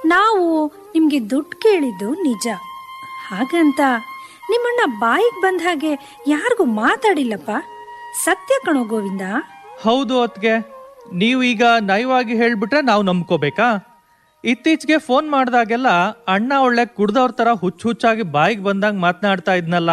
ನಾವು ನಿಮ್ಗೆ ದುಡ್ಡು ಕೇಳಿದ್ದು ನಿಜ ಹಾಗಂತ ನಿಮ್ಮಣ್ಣ ಬಾಯಿಗೆ ಬಂದ ಹಾಗೆ ಯಾರಿಗೂ ಮಾತಾಡಿಲ್ಲಪ್ಪ ಸತ್ಯ ಕಣೋ ಗೋವಿಂದ ಹೌದು ಅತ್ಗೆ ನೀವು ಈಗ ನಯವಾಗಿ ಹೇಳ್ಬಿಟ್ರೆ ನಾವು ನಂಬ್ಕೋಬೇಕಾ ಇತ್ತೀಚೆಗೆ ಫೋನ್ ಮಾಡಿದಾಗೆಲ್ಲ ಅಣ್ಣ ಒಳ್ಳೆ ಕುಡ್ದವ್ರ ತರ ಹುಚ್ಚು ಹುಚ್ಚಾಗಿ ಬಾಯಿಗೆ ಬಂದಂಗೆ ಮಾತನಾಡ್ತಾ ಇದ್ನಲ್ಲ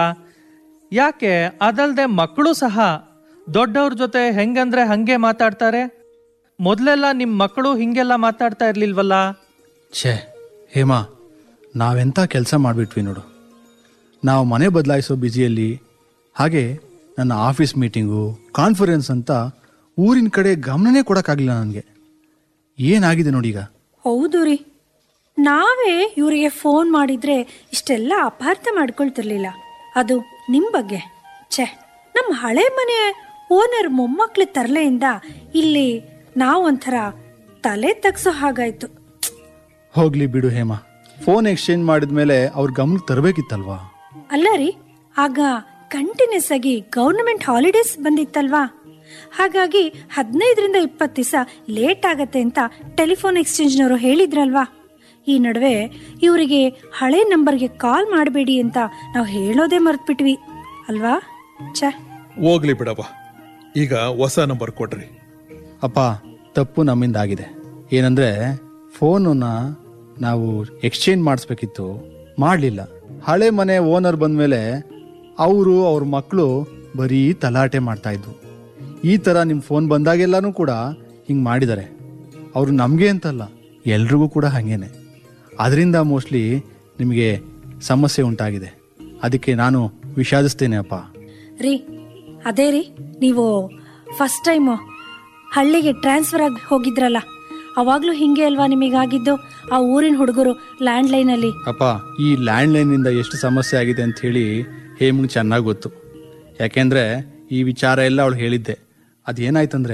ಯಾಕೆ ಅದಲ್ದೆ ಮಕ್ಕಳು ಸಹ ದೊಡ್ಡವ್ರ ಜೊತೆ ಹೆಂಗಂದ್ರೆ ಹಂಗೆ ಮಾತಾಡ್ತಾರೆ ಮೊದಲೆಲ್ಲ ನಿಮ್ಮ ಮಕ್ಕಳು ಹಿಂಗೆಲ್ಲ ಮಾತಾಡ್ತಾ ಇರ್ಲಿಲ್ವಲ್ಲ ಛೇ ಹೇಮಾ ನಾವೆಂಥ ಕೆಲಸ ಮಾಡಿಬಿಟ್ವಿ ನೋಡು ನಾವು ಮನೆ ಬದಲಾಯಿಸೋ ಬ್ಯುಸಿಯಲ್ಲಿ ಹಾಗೆ ನನ್ನ ಆಫೀಸ್ ಮೀಟಿಂಗು ಕಾನ್ಫರೆನ್ಸ್ ಅಂತ ಊರಿನ ಕಡೆ ಗಮನನೇ ಕೊಡೋಕ್ಕಾಗಲಿಲ್ಲ ನನಗೆ ಏನಾಗಿದೆ ನೋಡಿ ಈಗ ಹೌದು ರೀ ನಾವೇ ಇವರಿಗೆ ಫೋನ್ ಮಾಡಿದ್ರೆ ಇಷ್ಟೆಲ್ಲ ಅಪಾರ್ಥ ಮಾಡ್ಕೊಳ್ತಿರ್ಲಿಲ್ಲ ಅದು ನಿಮ್ ಬಗ್ಗೆ ಛೆ ನಮ್ಮ ಹಳೆ ಮನೆ ಓನರ್ ಮೊಮ್ಮಕ್ಳ ತರಲೆಯಿಂದ ಇಲ್ಲಿ ನಾವೊಂಥರ ತಲೆ ತಗ್ಸೋ ಹಾಗಾಯ್ತು ಹೋಗ್ಲಿ ಬಿಡು ಹೇಮಾ ಫೋನ್ ಎಕ್ಸ್ಚೇಂಜ್ ಮಾಡಿದ್ಮೇಲೆ ಅವ್ರ ಗಮನಕ್ಕೆ ತರಬೇಕಿತ್ತಲ್ವಾ ಅಲ್ಲ ರೀ ಆಗ ಕಂಟಿನ್ಯೂಸ್ ಆಗಿ ಗೌರ್ನಮೆಂಟ್ ಹಾಲಿಡೇಸ್ ಬಂದಿತ್ತಲ್ವಾ ಹಾಗಾಗಿ ಹದಿನೈದರಿಂದ ಇಪ್ಪತ್ತು ದಿವಸ ಲೇಟ್ ಆಗತ್ತೆ ಅಂತ ಟೆಲಿಫೋನ್ ಎಕ್ಸ್ಚೇಂಜ್ನವರು ಹೇಳಿದ್ರಲ್ವಾ ಈ ನಡುವೆ ಇವರಿಗೆ ಹಳೆ ನಂಬರ್ಗೆ ಕಾಲ್ ಮಾಡಬೇಡಿ ಅಂತ ನಾವು ಹೇಳೋದೇ ಮರ್ತ್ಬಿಟ್ವಿ ಅಲ್ವಾ ಛೆ ಹೋಗ್ಲಿ ಬಿಡವ್ವ ಈಗ ಹೊಸ ನಂಬರ್ ಕೊಡ್ರಿ ಅಪ್ಪ ತಪ್ಪು ನಮ್ಮಿಂದ ಆಗಿದೆ ಏನಂದ್ರೆ ಫೋನನ್ನ ನಾವು ಎಕ್ಸ್ಚೇಂಜ್ ಮಾಡಿಸ್ಬೇಕಿತ್ತು ಮಾಡಲಿಲ್ಲ ಹಳೆ ಮನೆ ಓನರ್ ಬಂದಮೇಲೆ ಅವರು ಅವ್ರ ಮಕ್ಕಳು ಬರೀ ತಲಾಟೆ ಮಾಡ್ತಾ ಇದ್ವು ಈ ಥರ ನಿಮ್ಮ ಫೋನ್ ಬಂದಾಗೆಲ್ಲನೂ ಕೂಡ ಹಿಂಗೆ ಮಾಡಿದ್ದಾರೆ ಅವರು ನಮಗೆ ಅಂತಲ್ಲ ಎಲ್ರಿಗೂ ಕೂಡ ಹಾಗೇನೆ ಅದರಿಂದ ಮೋಸ್ಟ್ಲಿ ನಿಮಗೆ ಸಮಸ್ಯೆ ಉಂಟಾಗಿದೆ ಅದಕ್ಕೆ ನಾನು ವಿಷಾದಿಸ್ತೇನೆ ಅಪ್ಪ ರೀ ಅದೇ ರೀ ನೀವು ಫಸ್ಟ್ ಟೈಮು ಹಳ್ಳಿಗೆ ಟ್ರಾನ್ಸ್ಫರ್ ಆಗಿ ಹೋಗಿದ್ರಲ್ಲ ಅವಾಗ್ಲೂ ಹಿಂಗೆ ಅಲ್ವಾ ನಿಮಗಾಗಿದ್ದು ಆ ಊರಿನ ಹುಡುಗರು ಲ್ಯಾಂಡ್ಲೈನಲ್ಲಿ ಅಪ್ಪ ಈ ಲ್ಯಾಂಡ್ಲೈನಿಂದ ಎಷ್ಟು ಸಮಸ್ಯೆ ಆಗಿದೆ ಅಂತ ಹೇಳಿ ಹೇಮಂಗ್ ಚೆನ್ನಾಗಿ ಗೊತ್ತು ಯಾಕೆಂದ್ರೆ ಈ ವಿಚಾರ ಎಲ್ಲ ಅವಳು ಹೇಳಿದ್ದೆ ಅದೇನಾಯ್ತಂದ್ರೆ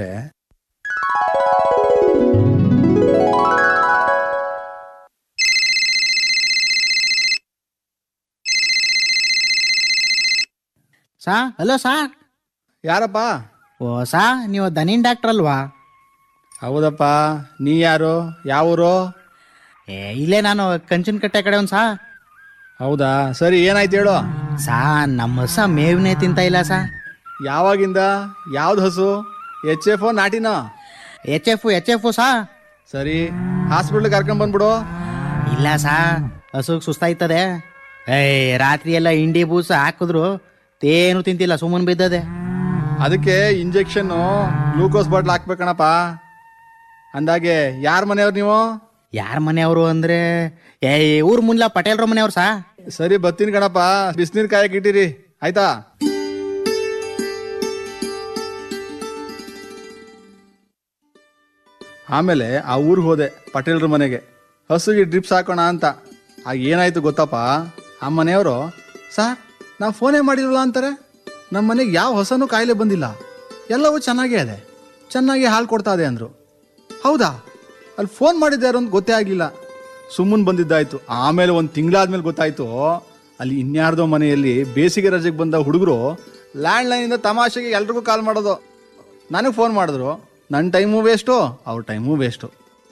ಸಾ ಹಲೋ ಸಾ ಯಾರಪ್ಪ ಓ ಸಾ ನೀವು ದನಿನ್ ಡಾಕ್ಟರ್ ಅಲ್ವಾ ಹೌದಪ್ಪ ನೀ ಯಾರು ಯಾವೂರು ಏ ಇಲ್ಲೇ ನಾನು ಕಂಚಿನ ಕಟ್ಟೆ ಕಡೆ ಒಂದು ಸಾ ಹೌದಾ ಸರಿ ಏನಾಯ್ತು ಹೇಳು ಸಾ ನಮ್ಮ ಹೊಸ ಮೇವ್ನೇ ತಿಂತ ಇಲ್ಲ ಸಾ ಯಾವಾಗಿಂದ ಯಾವ್ದು ಹಸು ಎಚ್ ಎಫ್ ನಾಟಿನ ಎಚ್ ಎಫ್ ಎಚ್ ಎಫ್ ಸಾ ಸರಿ ಹಾಸ್ಪಿಟ್ಲ್ ಕರ್ಕೊಂಡ್ ಬಂದ್ಬಿಡು ಇಲ್ಲ ಸಾ ಹಸುಗ್ ಸುಸ್ತಾಯ್ತದೆ ಏಯ್ ರಾತ್ರಿ ಎಲ್ಲ ಇಂಡಿ ಬೂಸ ಹಾಕಿದ್ರು ತೇನು ತಿಂತಿಲ್ಲ ಸುಮ್ಮನೆ ಬಿದ್ದದೆ ಅದಕ್ಕೆ ಇಂಜೆಕ್ಷನ್ ಗ್ಲೂಕೋಸ್ ಬಾಟ್ಲ್ ಹಾಕ್ಬೇಕಣಪ್ಪ ಅಂದಾಗೆ ಯಾರ ಮನೆಯವ್ರು ನೀವು ಯಾರ ಮನೆಯವರು ಅಂದ್ರೆ ಏ ಊರ್ ಮುನ್ಲ ಪಟೇಲ್ರ ಮನೆಯವ್ರು ಸಾ ಸರಿ ಬತ್ತೀನಿ ಕಣಪ್ಪ ಬಿಸಿನೀರ್ ಕಾಯಕ್ ಇಟ್ಟಿರಿ ಆಯ್ತಾ ಆಮೇಲೆ ಆ ಊರಿಗೆ ಹೋದೆ ಪಟೇಲ್ರ ಮನೆಗೆ ಹಸುಗೆ ಡ್ರಿಪ್ಸ್ ಹಾಕೋಣ ಅಂತ ಆಗ ಏನಾಯ್ತು ಗೊತ್ತಪ್ಪ ಆ ಮನೆಯವರು ಸರ್ ನಾವು ಫೋನೇ ಮಾಡಿರಲ್ಲ ಅಂತಾರೆ ನಮ್ಮ ಮನೆಗೆ ಯಾವ ಹೊಸನೂ ಕಾಯಿಲೆ ಬಂದಿಲ್ಲ ಎಲ್ಲವೂ ಚೆನ್ನಾಗೇ ಇದೆ ಚೆನ್ನಾಗಿ ಹಾಲು ಕೊಡ್ತಾ ಇದೆ ಅಂದರು ಹೌದಾ ಅಲ್ಲಿ ಫೋನ್ ಮಾಡಿದ್ದಾರು ಅಂತ ಗೊತ್ತೇ ಆಗಲಿಲ್ಲ ಸುಮ್ಮನೆ ಬಂದಿದ್ದಾಯ್ತು ಆಮೇಲೆ ಒಂದು ತಿಂಗಳಾದ್ಮೇಲೆ ಗೊತ್ತಾಯ್ತು ಅಲ್ಲಿ ಇನ್ಯಾರ್ದೋ ಮನೆಯಲ್ಲಿ ಬೇಸಿಗೆ ರಜೆಗೆ ಬಂದ ಹುಡುಗರು ಲ್ಯಾಂಡ್ಲೈನಿಂದ ತಮಾಷೆಗೆ ಎಲ್ರಿಗೂ ಕಾಲ್ ಮಾಡೋದು ನನಗೆ ಫೋನ್ ಮಾಡಿದ್ರು ನನ್ನ ಟೈಮು ವೇಸ್ಟು ಅವ್ರ ಟೈಮು ವೇಸ್ಟು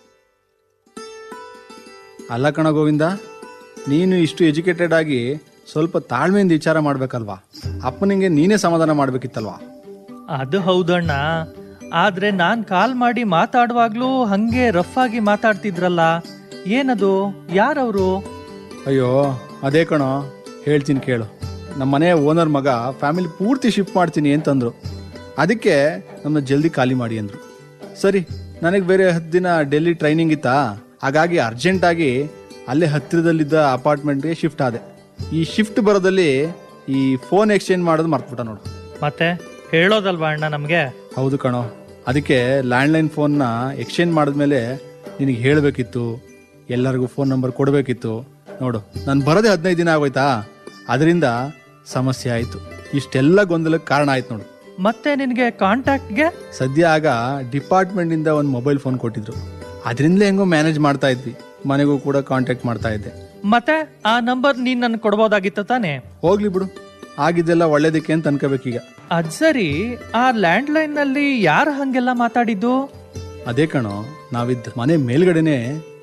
ಅಲ್ಲ ಕಣ ಗೋವಿಂದ ನೀನು ಇಷ್ಟು ಎಜುಕೇಟೆಡ್ ಆಗಿ ಸ್ವಲ್ಪ ತಾಳ್ಮೆಯಿಂದ ವಿಚಾರ ಮಾಡ್ಬೇಕಲ್ವಾ ಅಪ್ಪನಿಗೆ ನೀನೇ ಸಮಾಧಾನ ಮಾಡ್ಬೇಕಿತ್ತಲ್ವಾ ಅದು ಹೌದಣ್ಣ ಆದ್ರೆ ನಾನ್ ಕಾಲ್ ಮಾಡಿ ಮಾತಾಡುವಾಗ್ಲೂ ಹಂಗೆ ರಫ್ ಆಗಿ ಮಾತಾಡ್ತಿದ್ರಲ್ಲ ಏನದು ಯಾರವರು ಅಯ್ಯೋ ಅದೇ ಕಣೋ ಹೇಳ್ತೀನಿ ಕೇಳು ನಮ್ಮ ಮನೆ ಓನರ್ ಮಗ ಫ್ಯಾಮಿಲಿ ಪೂರ್ತಿ ಶಿಫ್ಟ್ ಮಾಡ್ತೀನಿ ಅಂತಂದ್ರು ಅದಕ್ಕೆ ನಮ್ಮ ಜಲ್ದಿ ಖಾಲಿ ಮಾಡಿ ಅಂದ್ರು ಸರಿ ನನಗೆ ಬೇರೆ ಹತ್ತು ದಿನ ಡೆಲ್ಲಿ ಟ್ರೈನಿಂಗ್ ಇತ್ತಾ ಹಾಗಾಗಿ ಅರ್ಜೆಂಟಾಗಿ ಅಲ್ಲೇ ಹತ್ತಿರದಲ್ಲಿದ್ದ ಅಪಾರ್ಟ್ಮೆಂಟ್ಗೆ ಶಿಫ್ಟ್ ಆದೆ ಈ ಶಿಫ್ಟ್ ಬರೋದಲ್ಲಿ ಈ ಫೋನ್ ಎಕ್ಸ್ಚೇಂಜ್ ಮಾಡೋದು ಮರ್ತ್ಬಿಟ್ಟ ನೋಡು ಮತ್ತೆ ಹೇಳೋದಲ್ವಾ ಅಣ್ಣ ನಮ್ಗೆ ಹೌದು ಕಣೋ ಅದಕ್ಕೆ ಲ್ಯಾಂಡ್ಲೈನ್ ಫೋನ್ನ ಎಕ್ಸ್ಚೇಂಜ್ ಮಾಡಿದ್ಮೇಲೆ ನಿನಗೆ ಹೇಳಬೇಕಿತ್ತು ಎಲ್ಲರಿಗೂ ಫೋನ್ ನಂಬರ್ ಕೊಡಬೇಕಿತ್ತು ನೋಡು ನಾನು ಬರೋದೇ ಹದಿನೈದು ದಿನ ಆಗೋಯ್ತಾ ಅದರಿಂದ ಸಮಸ್ಯೆ ಆಯಿತು ಇಷ್ಟೆಲ್ಲ ಗೊಂದಲಕ್ಕೆ ಕಾರಣ ಆಯ್ತು ನೋಡು ಮತ್ತೆ ನಿನಗೆ ಕಾಂಟ್ಯಾಕ್ಟ್ಗೆ ಸದ್ಯ ಆಗ ಡಿಪಾರ್ಟ್ಮೆಂಟಿಂದ ಒಂದು ಮೊಬೈಲ್ ಫೋನ್ ಕೊಟ್ಟಿದ್ರು ಅದರಿಂದಲೇ ಹೆಂಗೋ ಮ್ಯಾನೇಜ್ ಮಾಡ್ತಾ ಇದ್ವಿ ಮನೆಗೂ ಕೂಡ ಕಾಂಟ್ಯಾಕ್ಟ್ ಮಾಡ್ತಾ ಇದ್ದೆ ಮತ್ತೆ ಆ ನಂಬರ್ ನೀನ್ ನನ್ ಕೊಡ್ಬೋದಾಗಿತ್ತ ತಾನೆ ಹೋಗ್ಲಿ ಬಿಡು ಆಗಿದ್ದೆಲ್ಲ ಒಳ್ಳೇದಕ್ಕೆ ಅಂತ ಅನ್ಕೋಬೇಕೀಗ ಅದ್ ಸರಿ ಆ ಲ್ಯಾಂಡ್ ಲೈನ್ ನಲ್ಲಿ ಯಾರು ಹಂಗೆಲ್ಲ ಮಾತಾಡಿದ್ದು ಅದೇ ಕಣೋ ನಾವಿದ್ದ ಮನೆ ಮೇಲ್ಗಡೆನೆ